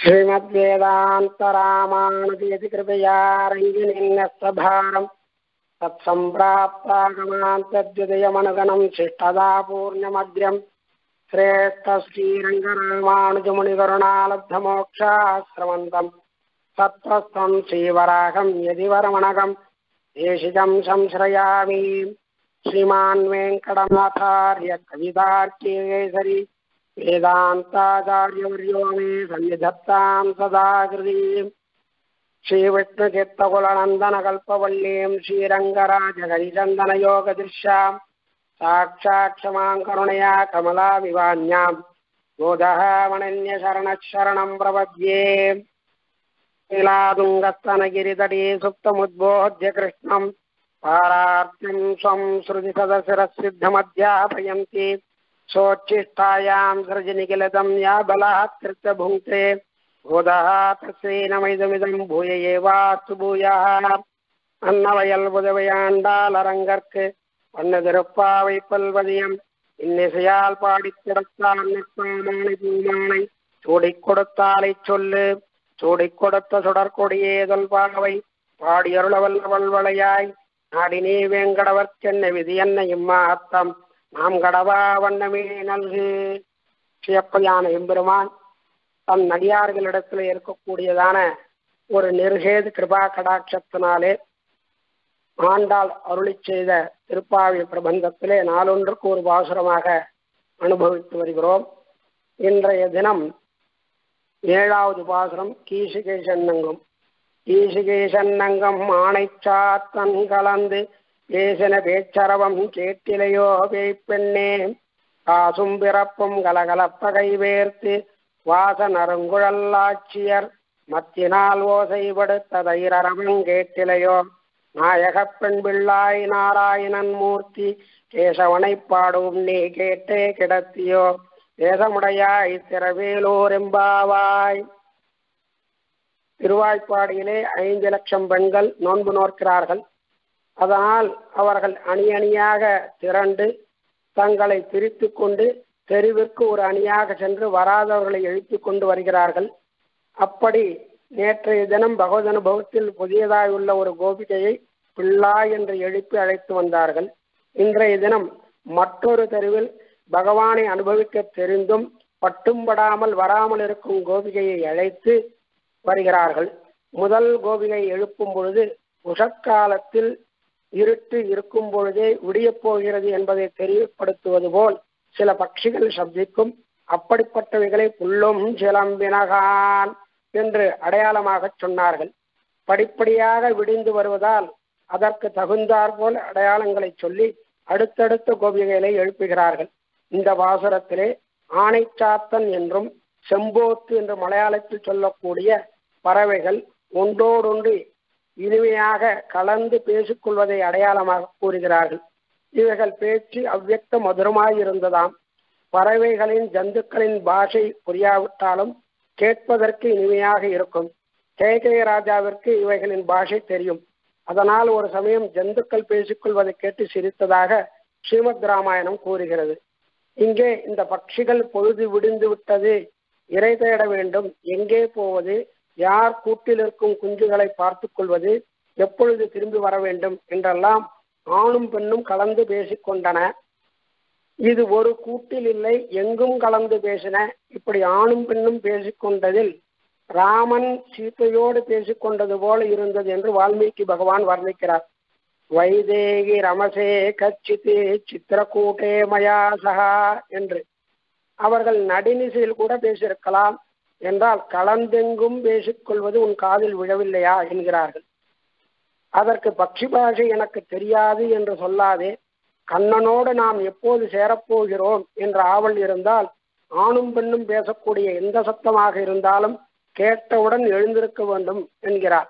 श्रीमद्वेदान्तरामानुजेति कृपया रञ्जनिन्यस्तभारम् तत्सम्प्राप्तागमान्तद्विदयमनुगणम् शिष्टदा पूर्णमग्र्यम् श्रेष्ठश्रीरङ्गरामानुजमुनिकरुणालब्धमोक्षाश्रमन्तम् सत्त्वस्तम् श्रीवराहम् यदि वरमणगम् देशिकम् संश्रयामि श्रीमान् वेङ्कटनाथार्य कवितार्केसरी वेदान्ताचार्यवर्यो मे सन्निधत्ताम् सदा कृतीम् श्रीविष्णुचित्तकुलनन्दनकल्पवल्लीम् श्रीरङ्गराजहरिचन्दनयोगदृश्याम् साक्षात् क्षमाम् करुणया कमलाविवान्याम् बोधः मणन्यशरणः शरणम् प्रपद्ये लीलादुङ्गस्तनगिरितटे सुप्तमुद्बोध्य कृष्णम् पारार्थ्यम् स्वम् श्रुतिसदशिरसिद्धमध्यापयन्ति सोच्छिष्टायाम् सृजनिखिलतम् या बलात्कृत्य भुङ्क्ते बोधः तस्यैनमिदमिदम् भूय एवास्तु भूयः அன்னவயல் புதவையாண்டாலரங்கற்கு பண்ண திருப்பாவை பல்வதியம் இன்னிசையால் பாடிக் கொடுத்தான் நெற்பாமாலை பூமாலை சூடிக் கொடுத்தாலை சொல்லு சூடிக் கொடுத்த சுடற்கொடியே தொல்பாவை பாடியருளவல்ல வல்வளையாய் நாடினே வேங்கடவர்க்கென்ன விதி என்ன இம்மாத்தம் நாம் கடவா வண்ணமே நல்கு சியப்பதியான எம்பெருமான் தன் நடிகார்களிடத்தில் இருக்கக்கூடியதான ஒரு நிர்கேது கிருபா கடாட்சத்தினாலே ஆண்டாள் அருளி செய்த திருப்பாவி பிரபந்தத்திலே நாளொன்றுக்கு ஒரு பாசுரமாக அனுபவித்து வருகிறோம் இன்றைய தினம் ஏழாவது பாசுரம் கீசிகேசன்னங்கம் கீசிகேசன்னங்கம் ஆணைச்சாத்தன் கலந்து பேசின பேச்சரவம் கேட்டிலையோ பேய்ப்பெண்ணே காசும் பிறப்பும் கலகலப்ப கைவேர்த்து வாச நறுங்குழல்லாட்சியர் மத்தினால் ஓசைப்படுத்த தைரரவம் கேட்டிலையோ நாயகப் பெண் பிள்ளாய் நாராயணன் மூர்த்தி கேசவனை பாடும் நீ கேட்டே கிடத்தியோ தேசமுடையாய் திரவேலூர் எம்பாவாய் திருவாய்ப்பாடியிலே ஐந்து லட்சம் பெண்கள் நோன்பு நோக்கிறார்கள் அதனால் அவர்கள் அணி அணியாக திரண்டு தங்களை பிரித்து கொண்டு தெருவிற்கு ஒரு அணியாக சென்று வராதவர்களை எழுத்து கொண்டு வருகிறார்கள் அப்படி நேற்றைய தினம் பகவத் அனுபவத்தில் புதியதாய் உள்ள ஒரு கோபிகையை பிள்ளாய் என்று எழுப்பி அழைத்து வந்தார்கள் இன்றைய தினம் மற்றொரு தெருவில் பகவானை அனுபவிக்க தெரிந்தும் பட்டும் படாமல் வராமல் இருக்கும் கோபிகையை அழைத்து வருகிறார்கள் முதல் கோபிகை எழுப்பும் பொழுது உஷக்காலத்தில் இருட்டு இருக்கும் பொழுதே விடியப் போகிறது என்பதை தெரியப்படுத்துவது போல் சில பட்சிகள் சப்திக்கும் அப்படிப்பட்டவைகளை புல்லும் சிலம்பினகான் என்று அடையாளமாக சொன்னார்கள் படிப்படியாக விடிந்து வருவதால் அதற்கு தகுந்தாற் போல் அடையாளங்களை சொல்லி அடுத்தடுத்த கோபிகைகளை எழுப்புகிறார்கள் இந்த வாசுரத்திலே ஆணைச்சாத்தன் என்றும் செம்போத்து என்று மலையாளத்தில் சொல்லக்கூடிய பறவைகள் ஒன்றோடொன்று இனிமையாக கலந்து பேசிக்கொள்வதை அடையாளமாக கூறுகிறார்கள் இவைகள் பேச்சு அவ்வக்த மதுரமாய் இருந்ததாம் பறவைகளின் ஜந்துக்களின் பாஷை புரியாவிட்டாலும் கேட்பதற்கு இனிமையாக இருக்கும் கேகய ராஜாவிற்கு இவைகளின் பாஷை தெரியும் அதனால் ஒரு சமயம் ஜந்துக்கள் பேசிக்கொள்வதை கேட்டு சிரித்ததாக ஸ்ரீமத் ராமாயணம் கூறுகிறது இங்கே இந்த பட்சிகள் பொழுது விடிந்து விட்டது இறை தேட வேண்டும் எங்கே போவது யார் கூட்டில் இருக்கும் குஞ்சுகளை பார்த்து கொள்வது எப்பொழுது திரும்பி வர வேண்டும் என்றெல்லாம் ஆணும் பெண்ணும் கலந்து பேசிக்கொண்டன இது ஒரு கூட்டில் இல்லை எங்கும் கலந்து பேசின இப்படி ஆணும் பெண்ணும் பேசிக்கொண்டதில் ராமன் சீத்தையோடு பேசிக்கொண்டது போல இருந்தது என்று வால்மீகி பகவான் வர்ணிக்கிறார் வைதேகி ரமசே கச்சித்து சித்திரக்கூட்டே மயா சகா என்று அவர்கள் நடினிசையில் கூட பேசியிருக்கலாம் என்றால் கலந்தெங்கும் பேசிக்கொள்வது உன் காதில் விழவில்லையா என்கிறார்கள் அதற்கு பக்ஷி பாஷை எனக்கு தெரியாது என்று சொல்லாதே கண்ணனோடு நாம் எப்போது சேரப்போகிறோம் என்ற ஆவல் இருந்தால் ஆணும் பெண்ணும் பேசக்கூடிய எந்த சத்தமாக இருந்தாலும் கேட்டவுடன் எழுந்திருக்க வேண்டும் என்கிறார்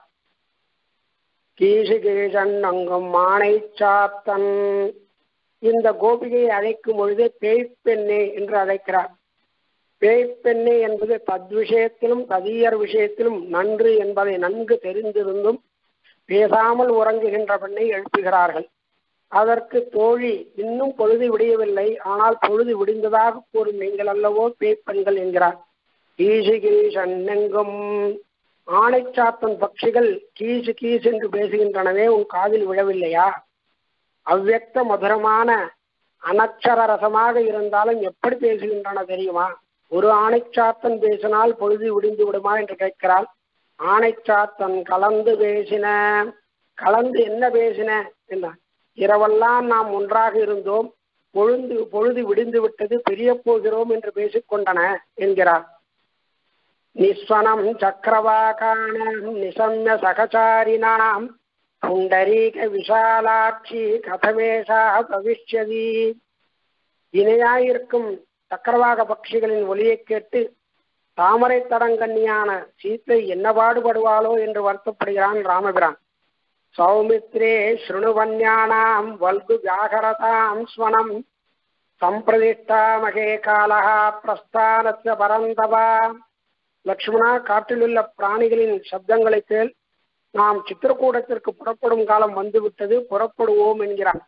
கீசுகீசன் அங்கும் மானை சாத்தன் இந்த கோபிகையை அழைக்கும் பொழுதே பேய்ப்பெண்ணே என்று அழைக்கிறார் பேய்ப்பெண்ணே என்பது தத் விஷயத்திலும் ததியர் விஷயத்திலும் நன்று என்பதை நன்கு தெரிந்திருந்தும் பேசாமல் உறங்குகின்ற பெண்ணை எழுப்புகிறார்கள் அதற்கு தோழி இன்னும் பொழுது விடியவில்லை ஆனால் பொழுது விடிந்ததாக கூறும் நீங்கள் அல்லவோ பேய்ப்பெண்கள் என்கிறார் கீசு கீசன்னெங்கும் ஆணைச்சாத்தன் பட்சிகள் கீசு கீசு என்று பேசுகின்றனவே உன் காதில் விழவில்லையா அவ்வக்த மதுரமான அனட்சர ரசமாக இருந்தாலும் எப்படி பேசுகின்றன தெரியுமா ஒரு ஆணைச்சாத்தன் பேசினால் பொழுது விடிந்து விடுமா என்று கேட்கிறாள் ஆணைச்சாத்தன் கலந்து பேசின கலந்து என்ன பேசின என்ன இரவெல்லாம் நாம் ஒன்றாக இருந்தோம் பொழுது பொழுது விடிந்து விட்டது பிரிய போகிறோம் என்று பேசிக்கொண்டன என்கிறார் நிஸ்வனம் சக்கரவாகாணம் நிசம்ய சகச்சாரினாம் புண்டரீக விஷாலாட்சி கதமேஷா பவிஷ்யதி இணையாயிருக்கும் சக்கரவாக பட்சிகளின் ஒலியை கேட்டு தாமரை தடங்கண்ணியான சீத்தை என்ன பாடுபடுவாளோ என்று வருத்தப்படுகிறான் ராமபிரான் சௌமித்ரே ஸ்ருணுவன்யானாம் வல்கு வியாகரதாம் ஸ்வனம் சம்பிரதிஷ்டா மகே காலகா பிரஸ்தானத்த பரந்தவா லக்ஷ்மணா காட்டிலுள்ள பிராணிகளின் சப்தங்களை கேள் நாம் சித்திரக்கூடத்திற்கு புறப்படும் காலம் வந்துவிட்டது புறப்படுவோம் என்கிறான்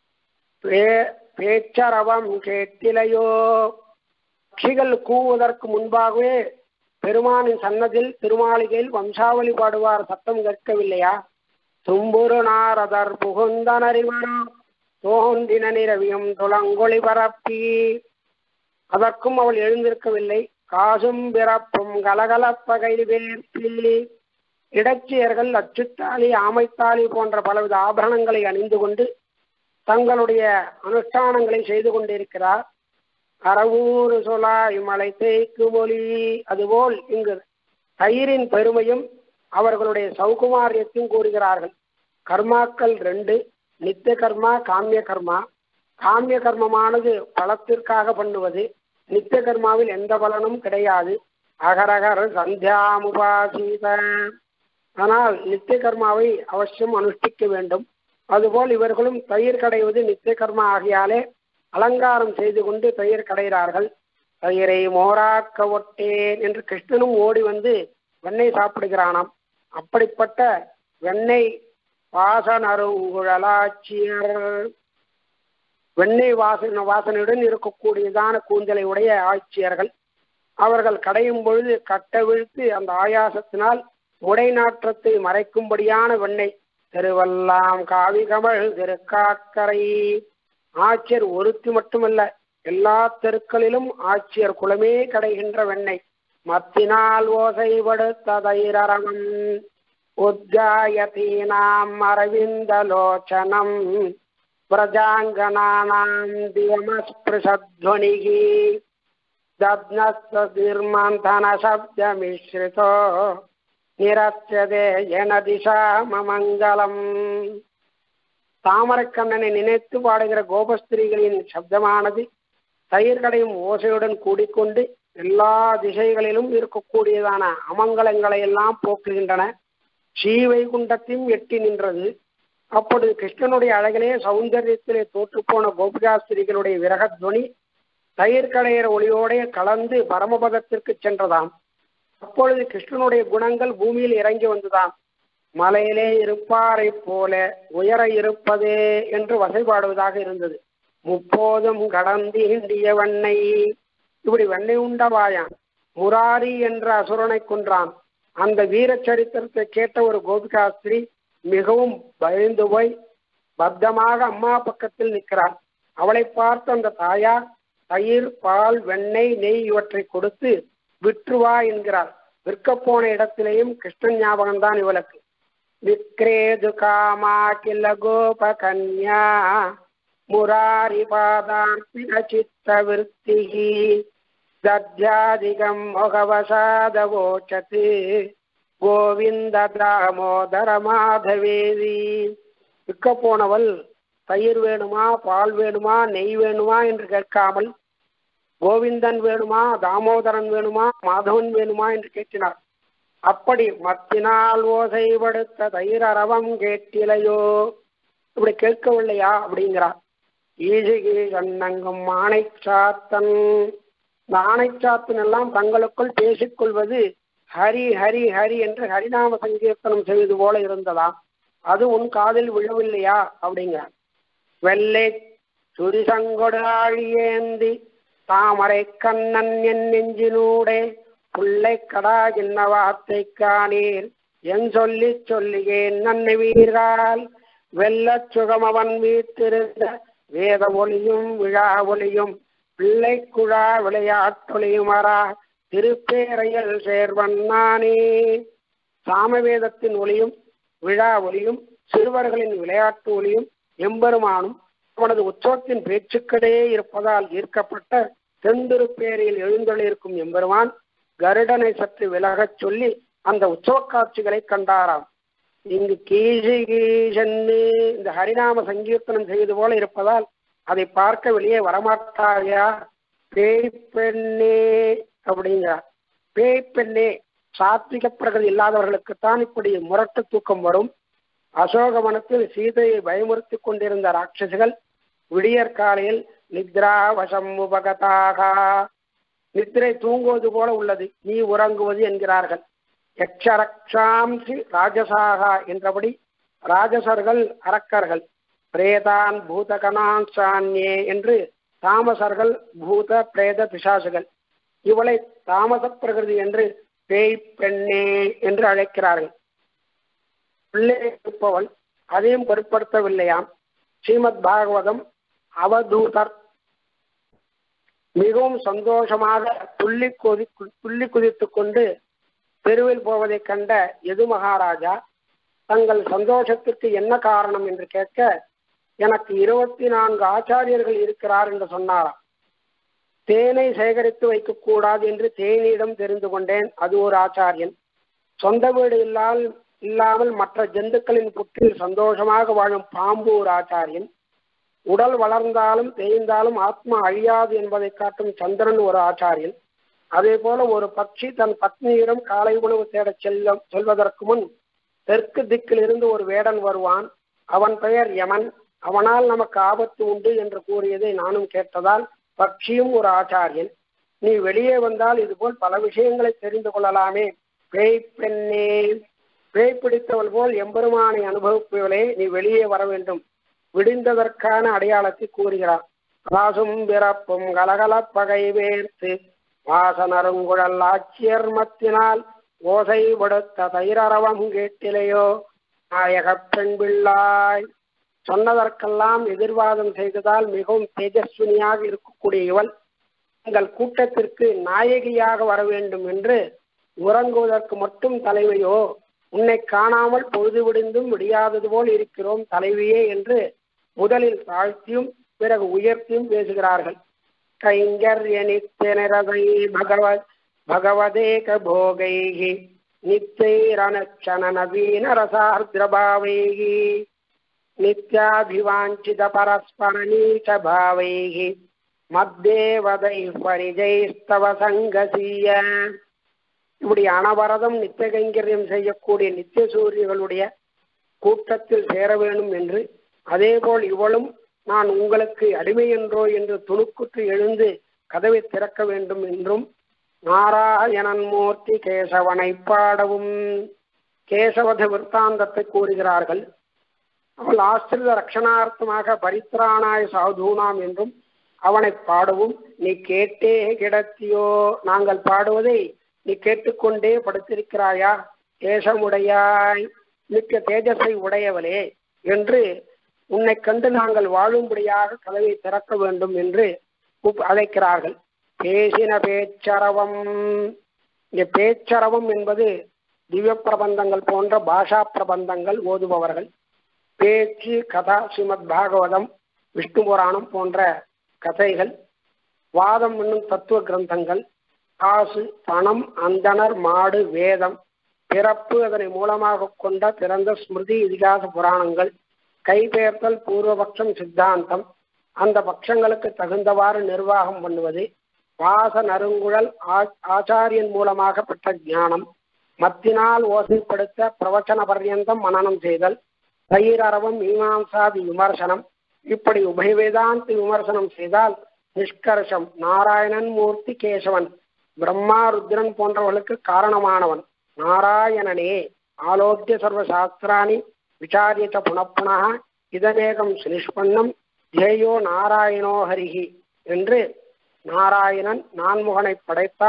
பேச்சரவம் கேட்டிலையோ பட்சிகள் கூவுவதற்கு முன்பாகவே பெருமானின் சன்னதில் திருமாளிகையில் வம்சாவளி பாடுவார் சத்தம் கேட்கவில்லையா தும்புரு நாரதர் புகுந்தனறிவரோ தோன்றின நிரவியும் துளங்கொளி பரப்பி அதற்கும் அவள் எழுந்திருக்கவில்லை காசும் பிறப்பும் கலகலப்பகை வேற்பி இடச்சியர்கள் அச்சுத்தாலி ஆமைத்தாலி போன்ற பலவித ஆபரணங்களை அணிந்து கொண்டு தங்களுடைய அனுஷ்டானங்களை செய்து கொண்டிருக்கிறார் அறவூறு சொலாய் மலை தேய்க்கு மொழி அதுபோல் இங்கு தயிரின் பெருமையும் அவர்களுடைய சௌகுமாரியத்தையும் கூறுகிறார்கள் கர்மாக்கள் ரெண்டு நித்திய கர்மா காமிய கர்மா காமிய கர்மமானது பலத்திற்காக பண்ணுவது நித்திய கர்மாவில் எந்த பலனும் கிடையாது அகரகர் சந்தியாமுபாசீத ஆனால் நித்திய கர்மாவை அவசியம் அனுஷ்டிக்க வேண்டும் அதுபோல் இவர்களும் தயிர் கடைவது நித்திய கர்மா ஆகியாலே அலங்காரம் செய்து கொண்டு தயிர் கடைகிறார்கள் தயிரை மோராக்க ஒட்டேன் என்று கிருஷ்ணனும் ஓடி வந்து வெண்ணெய் சாப்பிடுகிறானாம் அப்படிப்பட்ட வெண்ணெய் வாசனருங்குழலாட்சியர் வெண்ணெய் வாசன வாசனையுடன் இருக்கக்கூடியதான கூந்தலை உடைய ஆட்சியர்கள் அவர்கள் கடையும் பொழுது கட்டவிழ்த்து அந்த ஆயாசத்தினால் முடை நாற்றத்தை மறைக்கும்படியான வெண்ணெய் திருவல்லாம் காவி கமழ் திருக்காக்கரை ஆட்சியர் ஒருத்தி மட்டுமல்ல எல்லா தெருக்களிலும் ஆட்சியர் குலமே கடைகின்ற வெண்ணெய் மத்தினால் ஓசைப்படுத்த தைரரவம் உத்காயதீனாம் அரவிந்தலோச்சனம் பிரஜாங்கனானாம் திவமஸ்பிருஷத்வனிகி தத்னஸ்திர்மந்தன சப்தமிஸ்ரிதோ நிரத்தியதே என திசா மமங்கலம் தாமரக்கண்ணனை நினைத்து பாடுகிற கோபஸ்திரிகளின் சப்தமானது தயிர் கடையும் ஓசையுடன் கூடிக்கொண்டு எல்லா திசைகளிலும் இருக்கக்கூடியதான அமங்கலங்களை எல்லாம் போக்குகின்றன ஸ்ரீவைகுண்டத்தையும் எட்டி நின்றது அப்பொழுது கிருஷ்ணனுடைய அழகிலே சௌந்தரியத்திலே தோற்றுப்போன கோபிகாஸ்திரிகளுடைய விரகத்வனி தயிர் கடையிற ஒளியோட கலந்து பரமபதத்திற்கு சென்றதாம் அப்பொழுது கிருஷ்ணனுடைய குணங்கள் பூமியில் இறங்கி வந்ததாம் மலையிலே இருப்பாரை போல உயர இருப்பதே என்று வசைபாடுவதாக இருந்தது முப்போதும் கடந்து இண்டிய வண்ணை இப்படி வெண்ணை உண்டவாயான் முராரி என்ற அசுரனை கொன்றான் அந்த வீர சரித்திரத்தை கேட்ட ஒரு கோபிகாஸ்திரி மிகவும் பயந்து போய் பத்தமாக அம்மா பக்கத்தில் நிற்கிறார் அவளை பார்த்து அந்த தாயார் தயிர் பால் வெண்ணெய் நெய் இவற்றை கொடுத்து விற்றுவா என்கிறார் விற்க போன இடத்திலேயும் கிருஷ்ணன் ஞாபகம் தான் இவளுக்கு விக்ரேது காமா கில கோப கன்யா முராரி பாதார்த்திக சித்த விற்த்திகி தத்யாதிகம் மொகவசாதவோச்சத்து கோவிந்த தாமோதர மாதவேதி விற்க போனவள் தயிர் வேணுமா பால் வேணுமா நெய் வேணுமா என்று கேட்காமல் கோவிந்தன் வேணுமா தாமோதரன் வேணுமா மாதவன் வேணுமா என்று கேட்கிறார் அப்படி மத்தினால் ஓசைப்படுத்த தயிர் அரவம் கேட்டிலையோ இப்படி கேட்கவில்லையா அப்படிங்கிறார் ஈசிகி கண்ணங்கும் ஆணைச்சாத்தன் இந்த ஆணைச்சாத்தன் எல்லாம் தங்களுக்குள் பேசிக்கொள்வது ஹரி ஹரி ஹரி என்று ஹரிநாம சங்கீர்த்தனம் செய்வது போல இருந்ததா அது உன் காதில் விழவில்லையா அப்படிங்கிறார் வெள்ளை சுரிசங்கொடு ஆழியேந்தி தாமரை கண்ணன் என் நெஞ்சினூடே புள்ளை கடா என்ன வார்த்தை காணீர் என் சொல்லி சொல்லியேன் நன்னுவீர்கள் வெள்ளச் சுகமவன் வீட்டிருந்த வேத ஒளியும் விழா ஒளியும் பிள்ளை குழா விளையாட்டொலியும் அரா திருப்பேரையில் சேர்வன் நானே சாமவேதத்தின் ஒளியும் விழா ஒளியும் சிறுவர்களின் விளையாட்டு ஒளியும் எம்பெருமானும் அவனது உற்சவத்தின் பேச்சுக்களே இருப்பதால் ஈர்க்கப்பட்ட தென்திருப்பேரியில் எழுந்தொழிருக்கும் எம்பெருமான் கருடனை சற்று விலகச் சொல்லி அந்த உற்சவ காட்சிகளை கண்டாராம் இங்கு கீழி கீழன்னு இந்த ஹரிநாம சங்கீர்த்தனம் செய்வது போல இருப்பதால் அதை பார்க்க வெளியே வரமாட்டாயா பேய் பெண்ணே அப்படிங்கிறார் பேய் பெண்ணே சாத்விக பிரகதி இல்லாதவர்களுக்குத்தான் இப்படி முரட்டு தூக்கம் வரும் அசோகவனத்தில் சீதையை பயமுறுத்தி கொண்டிருந்த ராட்சசிகள் விடியற் காலையில் நித்ரா வசம் உபகதாக நித்திரை தூங்குவது போல உள்ளது நீ உறங்குவது என்கிறார்கள் யக்ஷரக்ஷாம்சி ராஜசாகா என்றபடி ராஜசர்கள் அரக்கர்கள் பிரேதான் பூதகணான் சான்யே என்று தாமசர்கள் பூத பிரேத பிசாசுகள் இவளை தாமச பிரகிருதி என்று பேய் பெண்ணே என்று அழைக்கிறார்கள் பிள்ளை இருப்பவள் அதையும் பொருட்படுத்தவில்லையாம் ஸ்ரீமத் பாகவதம் அவதூதர் மிகவும் சந்தோஷமாக துள்ளி கொதி துள்ளி குதித்துக் கொண்டு தெருவில் போவதைக் கண்ட எது மகாராஜா தங்கள் சந்தோஷத்திற்கு என்ன காரணம் என்று கேட்க எனக்கு இருபத்தி நான்கு ஆச்சாரியர்கள் இருக்கிறார் என்று சொன்னாராம் தேனை சேகரித்து வைக்கக்கூடாது என்று தேனியிடம் தெரிந்து கொண்டேன் அது ஒரு ஆச்சாரியன் சொந்த வீடு இல்லால் இல்லாமல் மற்ற ஜந்துக்களின் புற்றில் சந்தோஷமாக வாழும் பாம்பு ஒரு ஆச்சாரியன் உடல் வளர்ந்தாலும் தேய்ந்தாலும் ஆத்மா அழியாது என்பதை காட்டும் சந்திரன் ஒரு ஆச்சாரியன் அதே போல ஒரு பட்சி தன் பத்னியிடம் காலை உணவு தேடச் செல்ல செல்வதற்கு முன் தெற்கு திக்கில் இருந்து ஒரு வேடன் வருவான் அவன் பெயர் யமன் அவனால் நமக்கு ஆபத்து உண்டு என்று கூறியதை நானும் கேட்டதால் பக்ஷியும் ஒரு ஆச்சாரியன் நீ வெளியே வந்தால் இதுபோல் பல விஷயங்களை தெரிந்து கொள்ளலாமே பேய் பெண்ணே பேய் பிடித்தவள் போல் எம்பெருமானை அனுபவிப்பவளே நீ வெளியே வர வேண்டும் விடிந்ததற்கான அடையாளத்தை கூறுகிறார் ராசும் பிறப்பும் கலகலப் பகை வேர்த்து வாசனருங்குழல் ஆட்சியர் மத்தினால் ஓசை படுத்த தைரரவம் கேட்டிலையோ நாயகப் பெண் பிள்ளாய் சொன்னதற்கெல்லாம் எதிர்வாதம் செய்ததால் மிகவும் தேஜஸ்வினியாக இருக்கக்கூடிய இவள் எங்கள் கூட்டத்திற்கு நாயகியாக வர வேண்டும் என்று உறங்குவதற்கு மட்டும் தலைவையோ உன்னை காணாமல் பொழுது விடிந்தும் விடியாதது போல் இருக்கிறோம் தலைவியே என்று முதலில் தாழ்த்தியும் பிறகு உயர்த்தியும் பேசுகிறார்கள் கைங்கர்ய நித்தியனரதை பகவத் பகவதேக போகைகி நித்தைரனச்சன நவீன ரசார்திரபாவைகி நித்யாபிவாஞ்சித பரஸ்பர நீச்ச பாவைகி மத்தேவதை பரிஜைஸ்தவ சங்கசீய இப்படி அனவரதம் நித்திய கைங்கரியம் செய்யக்கூடிய நித்திய சூரியர்களுடைய கூட்டத்தில் சேர வேண்டும் என்று அதேபோல் இவளும் நான் உங்களுக்கு அடிமை என்றோ என்று துணுக்குற்று எழுந்து கதவை திறக்க வேண்டும் என்றும் நாராயணன் மூர்த்தி கேசவனை பாடவும் கேசவத விற்த்தாந்தத்தை கூறுகிறார்கள் அவள் ஆசிரித ரட்சணார்த்தமாக பரித்ராணாய சாதுனாம் என்றும் அவனை பாடவும் நீ கேட்டே கிடத்தியோ நாங்கள் பாடுவதை நீ கேட்டுக்கொண்டே படுத்திருக்கிறாயா தேசமுடையாய் மிக்க தேஜஸை உடையவளே என்று உன்னை கண்டு நாங்கள் வாழும்படியாக கதவை திறக்க வேண்டும் என்று அழைக்கிறார்கள் பேசின பேச்சரவம் இங்கே பேச்சரவம் என்பது திவ்ய பிரபந்தங்கள் போன்ற பாஷா பிரபந்தங்கள் ஓதுபவர்கள் பேச்சு கதா ஸ்ரீமத் பாகவதம் விஷ்ணு புராணம் போன்ற கதைகள் வாதம் என்னும் தத்துவ கிரந்தங்கள் காசு பணம் அந்தனர் மாடு வேதம் பிறப்பு அதனை மூலமாக கொண்ட பிறந்த ஸ்மிருதி இதிகாச புராணங்கள் கைபெயர்த்தல் பூர்வபக்ஷம் சித்தாந்தம் அந்த பட்சங்களுக்கு தகுந்தவாறு நிர்வாகம் பண்ணுவது வாச நறுங்குழல் ஆச்சாரியன் மூலமாக பெற்ற ஞானம் மத்தினால் ஓசைப்படுத்த பிரவச்சன பர்யந்தம் மனனம் செய்தல் தயிரரவம் மீமாம்சாதி விமர்சனம் இப்படி உபய வேதாந்த விமர்சனம் செய்தால் நிஷ்கர்ஷம் நாராயணன் மூர்த்தி கேசவன் பிரம்மா ருத்ரன் போன்றவர்களுக்கு காரணமானவன் நாராயணனே ஆலோக்கிய சர்வ சாஸ்திராணி விசாரியச்ச புனப்புனா இதனேகம் சுனிஷ்பன்னம் தேயோ நாராயணோ ஹரிஹி என்று நாராயணன் நான்முகனை படைத்தான்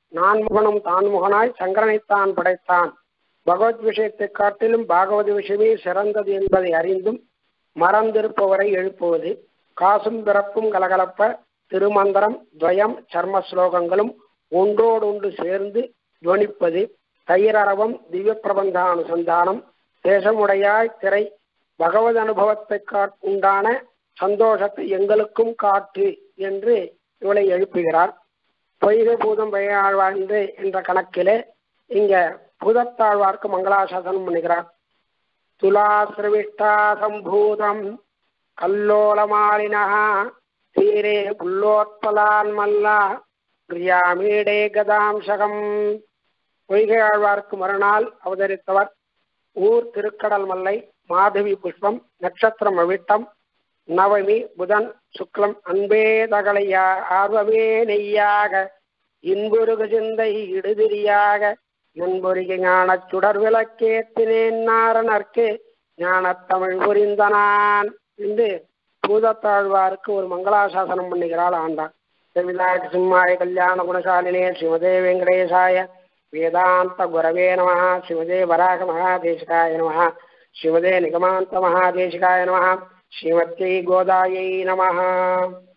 நான்முகனும் தான்முகனாய் சங்கரனைத்தான் படைத்தான் பகவத் விஷயத்தை காட்டிலும் பாகவத விஷயமே சிறந்தது என்பதை அறிந்தும் மறந்திருப்பவரை எழுப்புவது காசும் பிறப்பும் கலகலப்ப திருமந்திரம் துவயம் சர்ம ஸ்லோகங்களும் ஒன்றோடொன்று சேர்ந்து துவனிப்பது தயிரரவம் திவ்ய பிரபந்தானுசந்தானம் தேசமுடையாய் திரை பகவத் அனுபவத்தை உண்டான சந்தோஷத்தை எங்களுக்கும் காட்டு என்று இவளை எழுப்புகிறார் பொய்கை பூதம் பெயாழ்வாழ்ந்து என்ற கணக்கிலே இங்க பூதத்தாழ்வார்க்கு மங்களாசாசனம் பண்ணுகிறார் துலாசிரவிஷ்டா சம்பூதம் கல்லோலமாலினா தீரே புல்லோத்பலான் மல்லா பிரியாமீடே கதாம்சகம் பொய்கை ஆழ்வார்க்கு மறுநாள் அவதரித்தவர் ஊர் திருக்கடல் மல்லை மாதவி புஷ்பம் நட்சத்திரம் அவிட்டம் நவமி புதன் சுக்லம் அன்பே தகளையா ஆர்வமே நெய்யாக இன்புருகு சிந்தை இடுதிரியாக நண்பொருகி ஞானச் சுடர் விளக்கேத்தினேன் நாரணர்க்கு ஞானத்தமிழ் புரிந்தனான் என்று பூதத்தாழ்வாருக்கு ஒரு மங்களாசாசனம் பண்ணுகிறாள் ஆண்டான் செவிதாக்கு சிம்மாய கல்யாண குணசாலினே ஸ்ரீமதே வெங்கடேசாய வேதாந்த குரவே நம ஸ்ரீமதே வராக மகாதேசிகாய நம ஸ்ரீமதே நிகமாந்த மகாதேசிகாய நம ஸ்ரீமத்யை கோதாயை நம